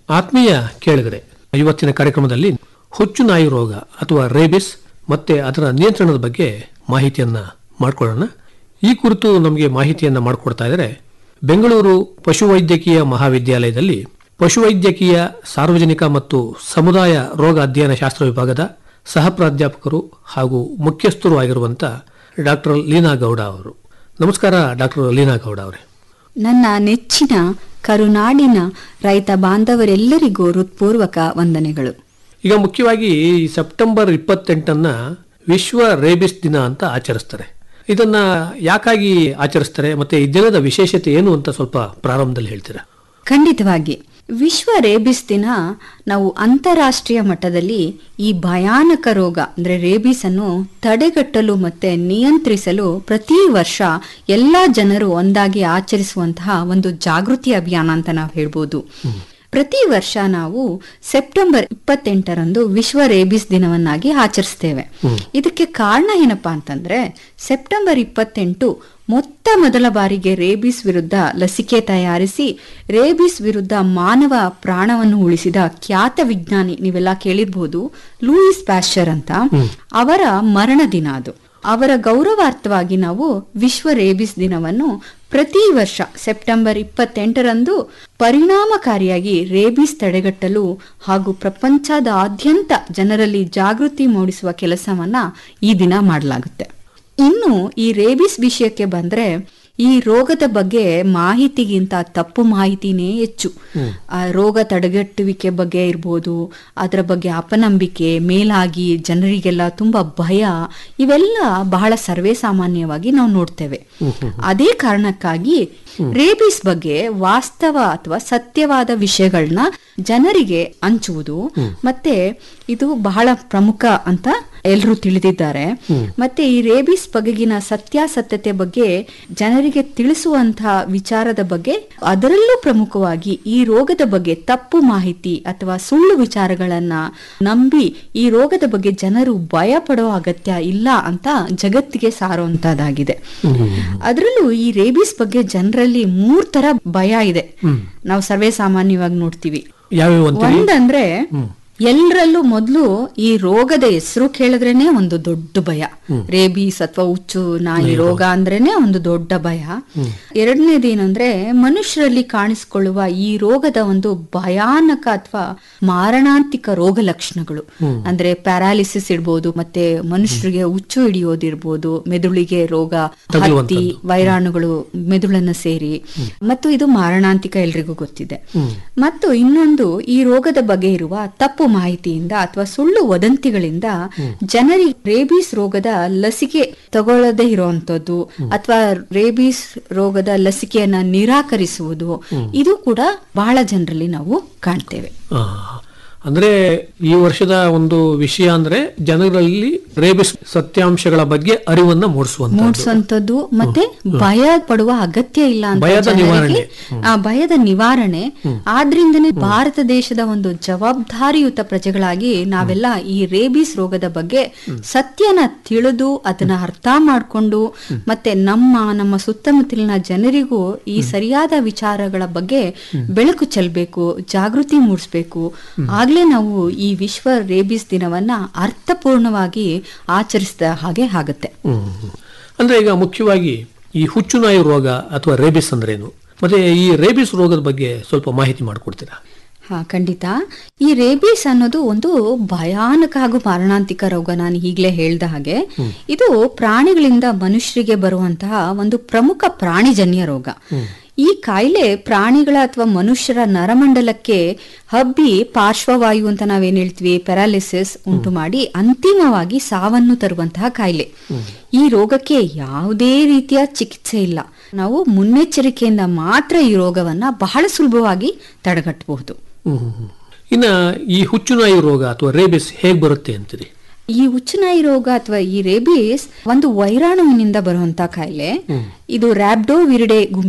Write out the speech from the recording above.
ಆತ್ಮೀಯ ಕೇಳಿದರೆ ಇವತ್ತಿನ ಕಾರ್ಯಕ್ರಮದಲ್ಲಿ ಹುಚ್ಚು ನಾಯಿ ರೋಗ ಅಥವಾ ರೇಬಿಸ್ ಮತ್ತೆ ಅದರ ನಿಯಂತ್ರಣದ ಬಗ್ಗೆ ಮಾಹಿತಿಯನ್ನ ಮಾಡಿಕೊಳ್ಳೋಣ ಈ ಕುರಿತು ನಮಗೆ ಮಾಹಿತಿಯನ್ನ ಮಾಡಿಕೊಡ್ತಾ ಇದ್ದಾರೆ ಬೆಂಗಳೂರು ಪಶುವೈದ್ಯಕೀಯ ಮಹಾವಿದ್ಯಾಲಯದಲ್ಲಿ ಪಶುವೈದ್ಯಕೀಯ ಸಾರ್ವಜನಿಕ ಮತ್ತು ಸಮುದಾಯ ರೋಗ ಅಧ್ಯಯನ ಶಾಸ್ತ್ರ ವಿಭಾಗದ ಸಹ ಪ್ರಾಧ್ಯಾಪಕರು ಹಾಗೂ ಮುಖ್ಯಸ್ಥರು ಆಗಿರುವಂತ ಡಾಕ್ಟರ್ ಲೀನಾ ಗೌಡ ಅವರು ನಮಸ್ಕಾರ ಡಾಕ್ಟರ್ ಲೀನಾ ಗೌಡ ಅವರೇ ನನ್ನ ನೆಚ್ಚಿನ ಕರುನಾಡಿನ ರೈತ ಬಾಂಧವರೆಲ್ಲರಿಗೂ ಹೃತ್ಪೂರ್ವಕ ವಂದನೆಗಳು ಈಗ ಮುಖ್ಯವಾಗಿ ಈ ಸೆಪ್ಟೆಂಬರ್ ಇಪ್ಪತ್ತೆಂಟನ್ನ ವಿಶ್ವ ರೇಬಿಸ್ ದಿನ ಅಂತ ಆಚರಿಸ್ತಾರೆ ಇದನ್ನ ಯಾಕಾಗಿ ಆಚರಿಸ್ತಾರೆ ಮತ್ತೆ ಈ ದಿನದ ವಿಶೇಷತೆ ಏನು ಅಂತ ಸ್ವಲ್ಪ ಪ್ರಾರಂಭದಲ್ಲಿ ಹೇಳ್ತೀರಾ ಖಂಡಿತವಾಗಿ ವಿಶ್ವ ರೇಬಿಸ್ ದಿನ ನಾವು ಅಂತಾರಾಷ್ಟ್ರೀಯ ಮಟ್ಟದಲ್ಲಿ ಈ ಭಯಾನಕ ರೋಗ ಅಂದ್ರೆ ರೇಬಿಸ್ ಅನ್ನು ತಡೆಗಟ್ಟಲು ಮತ್ತೆ ನಿಯಂತ್ರಿಸಲು ಪ್ರತಿ ವರ್ಷ ಎಲ್ಲಾ ಜನರು ಒಂದಾಗಿ ಆಚರಿಸುವಂತಹ ಒಂದು ಜಾಗೃತಿ ಅಭಿಯಾನ ಅಂತ ನಾವು ಹೇಳ್ಬೋದು ಪ್ರತಿ ವರ್ಷ ನಾವು ಸೆಪ್ಟೆಂಬರ್ ಇಪ್ಪತ್ತೆಂಟರಂದು ವಿಶ್ವ ರೇಬಿಸ್ ದಿನವನ್ನಾಗಿ ಆಚರಿಸ್ತೇವೆ ಇದಕ್ಕೆ ಕಾರಣ ಏನಪ್ಪಾ ಅಂತಂದ್ರೆ ಸೆಪ್ಟೆಂಬರ್ ಇಪ್ಪತ್ತೆಂಟು ಮೊತ್ತ ಮೊದಲ ಬಾರಿಗೆ ರೇಬಿಸ್ ವಿರುದ್ಧ ಲಸಿಕೆ ತಯಾರಿಸಿ ರೇಬಿಸ್ ವಿರುದ್ಧ ಮಾನವ ಪ್ರಾಣವನ್ನು ಉಳಿಸಿದ ಖ್ಯಾತ ವಿಜ್ಞಾನಿ ನೀವೆಲ್ಲ ಕೇಳಿರ್ಬೋದು ಲೂಯಿಸ್ ಪ್ಯಾಶ್ಚರ್ ಅಂತ ಅವರ ಮರಣ ದಿನ ಅದು ಅವರ ಗೌರವಾರ್ಥವಾಗಿ ನಾವು ವಿಶ್ವ ರೇಬಿಸ್ ದಿನವನ್ನು ಪ್ರತಿ ವರ್ಷ ಸೆಪ್ಟೆಂಬರ್ ಇಪ್ಪತ್ತೆಂಟರಂದು ಪರಿಣಾಮಕಾರಿಯಾಗಿ ರೇಬಿಸ್ ತಡೆಗಟ್ಟಲು ಹಾಗೂ ಪ್ರಪಂಚದಾದ್ಯಂತ ಜನರಲ್ಲಿ ಜಾಗೃತಿ ಮೂಡಿಸುವ ಕೆಲಸವನ್ನ ಈ ದಿನ ಮಾಡಲಾಗುತ್ತೆ ಇನ್ನು ಈ ರೇಬಿಸ್ ವಿಷಯಕ್ಕೆ ಬಂದ್ರೆ ಈ ರೋಗದ ಬಗ್ಗೆ ಮಾಹಿತಿಗಿಂತ ತಪ್ಪು ಮಾಹಿತಿನೇ ಹೆಚ್ಚು ಆ ರೋಗ ತಡೆಗಟ್ಟುವಿಕೆ ಬಗ್ಗೆ ಇರ್ಬೋದು ಅದರ ಬಗ್ಗೆ ಅಪನಂಬಿಕೆ ಮೇಲಾಗಿ ಜನರಿಗೆಲ್ಲ ತುಂಬಾ ಭಯ ಇವೆಲ್ಲ ಬಹಳ ಸರ್ವೇ ಸಾಮಾನ್ಯವಾಗಿ ನಾವು ನೋಡ್ತೇವೆ ಅದೇ ಕಾರಣಕ್ಕಾಗಿ ರೇಬಿಸ್ ಬಗ್ಗೆ ವಾಸ್ತವ ಅಥವಾ ಸತ್ಯವಾದ ವಿಷಯಗಳನ್ನ ಜನರಿಗೆ ಹಂಚುವುದು ಮತ್ತೆ ಇದು ಬಹಳ ಪ್ರಮುಖ ಅಂತ ಎಲ್ಲರೂ ತಿಳಿದಿದ್ದಾರೆ ಮತ್ತೆ ಈ ರೇಬಿಸ್ ಬಗೆಗಿನ ಸತ್ಯಾಸತ್ಯತೆ ಬಗ್ಗೆ ಜನರಿಗೆ ತಿಳಿಸುವಂತಹ ವಿಚಾರದ ಬಗ್ಗೆ ಅದರಲ್ಲೂ ಪ್ರಮುಖವಾಗಿ ಈ ರೋಗದ ಬಗ್ಗೆ ತಪ್ಪು ಮಾಹಿತಿ ಅಥವಾ ಸುಳ್ಳು ವಿಚಾರಗಳನ್ನ ನಂಬಿ ಈ ರೋಗದ ಬಗ್ಗೆ ಜನರು ಭಯ ಪಡೋ ಅಗತ್ಯ ಇಲ್ಲ ಅಂತ ಜಗತ್ತಿಗೆ ಸಾರುವಂತದ್ದಾಗಿದೆ ಅದರಲ್ಲೂ ಈ ರೇಬಿಸ್ ಬಗ್ಗೆ ಜನರಲ್ಲಿ ಮೂರ್ ತರ ಭಯ ಇದೆ ನಾವು ಸರ್ವೇ ಸಾಮಾನ್ಯವಾಗಿ ನೋಡ್ತೀವಿ ಯಾವ್ಯಾವ ಅಂತೀರಿ ಒಂದಂದ್ರೆ ಎಲ್ಲರಲ್ಲೂ ಮೊದಲು ಈ ರೋಗದ ಹೆಸರು ಕೇಳಿದ್ರೇನೆ ಒಂದು ದೊಡ್ಡ ಭಯ ರೇಬೀಸ್ ಅಥವಾ ಹುಚ್ಚು ನಾಯಿ ರೋಗ ಅಂದ್ರೇನೆ ಒಂದು ದೊಡ್ಡ ಭಯ ಎರಡನೇದೇನಂದ್ರೆ ಮನುಷ್ಯರಲ್ಲಿ ಕಾಣಿಸಿಕೊಳ್ಳುವ ಈ ರೋಗದ ಒಂದು ಭಯಾನಕ ಅಥವಾ ಮಾರಣಾಂತಿಕ ರೋಗ ಲಕ್ಷಣಗಳು ಅಂದ್ರೆ ಪ್ಯಾರಾಲಿಸಿಸ್ ಇರ್ಬೋದು ಮತ್ತೆ ಮನುಷ್ಯರಿಗೆ ಹುಚ್ಚು ಹಿಡಿಯೋದಿರ್ಬೋದು ಮೆದುಳಿಗೆ ರೋಗ ಹತ್ತಿ ವೈರಾಣುಗಳು ಮೆದುಳನ್ನ ಸೇರಿ ಮತ್ತು ಇದು ಮಾರಣಾಂತಿಕ ಎಲ್ರಿಗೂ ಗೊತ್ತಿದೆ ಮತ್ತು ಇನ್ನೊಂದು ಈ ರೋಗದ ಬಗ್ಗೆ ಇರುವ ತಪ್ಪು ಮಾಹಿತಿಯಿಂದ ಅಥವಾ ಸುಳ್ಳು ವದಂತಿಗಳಿಂದ ಜನರಿಗೆ ರೇಬೀಸ್ ರೋಗದ ಲಸಿಕೆ ತಗೊಳ್ಳದೆ ಇರುವಂತದ್ದು ಅಥವಾ ರೇಬೀಸ್ ರೋಗದ ಲಸಿಕೆಯನ್ನ ನಿರಾಕರಿಸುವುದು ಇದು ಕೂಡ ಬಹಳ ಜನರಲ್ಲಿ ನಾವು ಕಾಣ್ತೇವೆ ಆ, ಅಂದ್ರೆ ಈ ವರ್ಷದ ಒಂದು ವಿಷಯ ಅಂದ್ರೆ ಜನರಲ್ಲಿ ರೇಬಿಸ್ ಸತ್ಯಾಂಶಗಳ ಬಗ್ಗೆ ಅರಿವನ್ನ ಮೂಡಿಸುವಂತ ಮೂಡಿಸುವಂತದ್ದು ಮತ್ತೆ ಭಯ ಪಡುವ ಅಗತ್ಯ ಇಲ್ಲ ಅಂತ ಭಯದ ಜನರಿಗೆ ನಿವಾರಣೆ. ಆ ಭಯದ ನಿವಾರಣೆ ಆದ್ರಿಂದನೇ ಭಾರತ ದೇಶದ ಒಂದು ಜವಾಬ್ದಾರಿಯುತ ಪ್ರಜೆಗಳಾಗಿ ನಾವೆಲ್ಲ ಈ ರೇಬಿಸ್ ರೋಗದ ಬಗ್ಗೆ ಸತ್ಯನ ತಿಳಿದು ಅದನ್ನ ಅರ್ಥ ಮಾಡ್ಕೊಂಡು ಮತ್ತೆ ನಮ್ಮ ನಮ್ಮ ಸುತ್ತಮುತ್ತಲಿನ ಜನರಿಗೂ ಈ ಸರಿಯಾದ ವಿಚಾರಗಳ ಬಗ್ಗೆ ಬೆಳಕು ಚೆಲ್ಬೇಕು ಜಾಗೃತಿ ಮೂಡಿಸ್ಬೇಕು ಆಗ್ಲೇ ನಾವು ಈ ವಿಶ್ವ ರೇಬಿಸ್ ದಿನವನ್ನ ಅರ್ಥಪೂರ್ಣವಾಗಿ ಆಚರಿಸಿದ ಹಾಗೆ ಆಗುತ್ತೆ ಹ್ಮ್. ಅಂದ್ರೆ ಈಗ ಮುಖ್ಯವಾಗಿ ಈ ಹುಚ್ಚು ನಾಯಿ ರೋಗ ಅಥವಾ ರೇಬಿಸ್ ಅಂದ್ರೇನು ಮತ್ತೆ ಈ ರೇಬಿಸ್ ರೋಗದ ಬಗ್ಗೆ ಸ್ವಲ್ಪ ಮಾಹಿತಿ ಮಾಡಿಕೊಡ್ತೀರಾ ಹಾ ಖಂಡಿತ ಈ ರೇಬೀಸ್ ಅನ್ನೋದು ಒಂದು ಭಯಾನಕ ಹಾಗೂ ಮಾರಣಾಂತಿಕ ರೋಗ ನಾನು ಈಗಲೇ ಹೇಳ್ದ ಹಾಗೆ ಇದು ಪ್ರಾಣಿಗಳಿಂದ ಮನುಷ್ಯರಿಗೆ ಬರುವಂತಹ ಒಂದು ಪ್ರಮುಖ ಪ್ರಾಣಿಜನ್ಯ ರೋಗ ಈ ಕಾಯಿಲೆ ಪ್ರಾಣಿಗಳ ಅಥವಾ ಮನುಷ್ಯರ ನರಮಂಡಲಕ್ಕೆ ಹಬ್ಬಿ ಪಾರ್ಶ್ವವಾಯು ಅಂತ ನಾವೇನ್ ಹೇಳ್ತೀವಿ ಪ್ಯಾರಾಲಿಸಿಸ್ ಉಂಟು ಮಾಡಿ ಅಂತಿಮವಾಗಿ ಸಾವನ್ನು ತರುವಂತಹ ಕಾಯಿಲೆ ಈ ರೋಗಕ್ಕೆ ಯಾವುದೇ ರೀತಿಯ ಚಿಕಿತ್ಸೆ ಇಲ್ಲ ನಾವು ಮುನ್ನೆಚ್ಚರಿಕೆಯಿಂದ ಮಾತ್ರ ಈ ರೋಗವನ್ನ ಬಹಳ ಸುಲಭವಾಗಿ ತಡೆಗಟ್ಟಬಹುದು ಹ್ಮ್, ಹ್ಮ್, ಹ್ಮ್. ಇನ್ನ ಈ ಹುಚ್ಚು ನಾಯಿ ರೋಗ ಅಥವಾ ರೇಬಿಸ್ ಹೇಗ್ ಬರುತ್ತೆ ಅಂತೀರಿ ಈ ಹುಚ್ಚುನಾಯಿ ರೋಗ ಅಥವಾ ಈ ರೇಬೀಸ್ ಒಂದು ವೈರಾಣುವಿನಿಂದ ಬರುವಂತ ಕಾಯಿಲೆ ಇದು ರ್ಯಾಬ್ಡೋ ವಿರಿಡೆ ಗುಂಪಿಗೆ